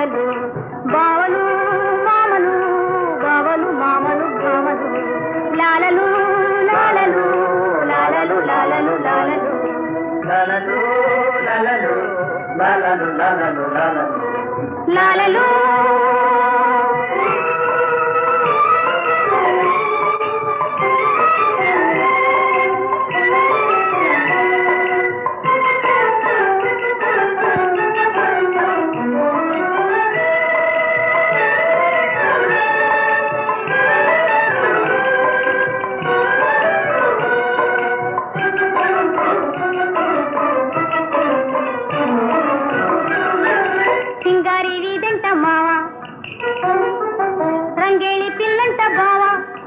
వగలు బావలు మామలు బావలు మామలు భామలు లాలలు లాలలు లాలలు లాలలు లాలలు లలలు లలలు లలలు లలలు లలలు లాలలు సింగారి వీధంట మావ రంగేళి పిల్లంట బావ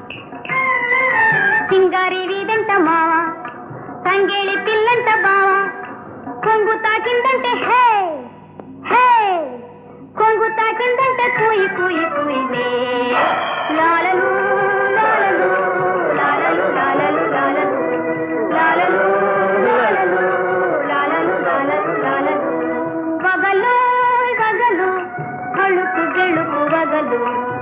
సింగారి వీధంట మావ రంగేళి పిల్లంట బావ కొంగు తాకిందంటే హే హే కొంగు తాకిందంటే కూయి కూయి కూయినే లాలలు లాలలు లాలలు లాలలు లాలలు లాలలు లాలలు లాలలు లాలలు లాలలు వగలు వగలు అಳುకు గెలుపు వగలు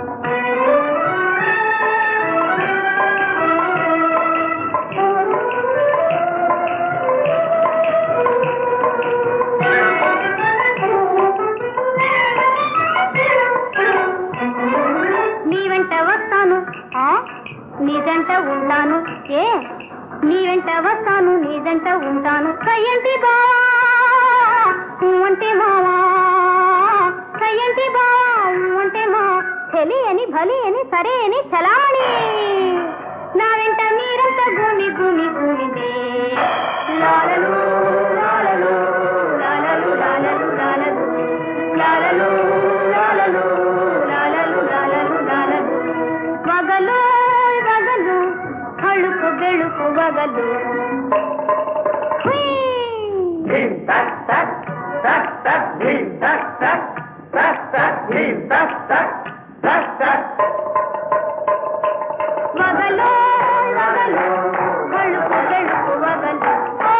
నీ వెంట వస్తాను ఆ నీ జంట ఉంటాను ఏ నీ వెంట వస్తాను నీ జంట ఉంటాను కయ్యంటి బావా ఊ అంటే మావా కయ్యంటి బావా ఊ అంటే మా చెలి అని భలి అని సరే అని చలామణి నా వెంట మీరంతా భూమి భూమి భూమిదే లాలలు లాలలు లాలలు లాలలు లాలలు లాలలు లాలలు లాలలు లాలలు లాలలు వగలు వగలు అಳುకు బెళుకు వగలు హుయ్. ధీం తక్ తక్ తక్ తక్ ధీం తక్ తక్ తక్ తక్ ధీం తక్ తక్ తక్ తక్ వగలు వగలు అಳುకు బెళుకు వగలు ఓ!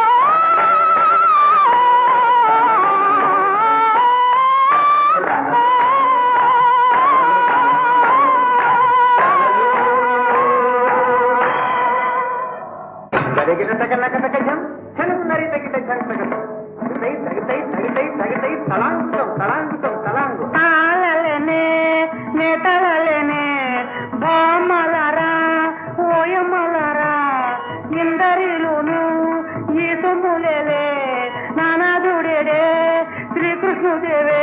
జరిగిన తగన కటకజం చనుకున్నరి తగిట చంకటం తగితై తగితై తగితై తగితై తలాంగుతం తలాంగుతం తలాంగు తాళలేనే నేతలలేనే బామలరా ఓయమలరా ఇందరిలోను ఈ సొమ్ములేలే నానాదుడేడే శ్రీకృష్ణుదేవే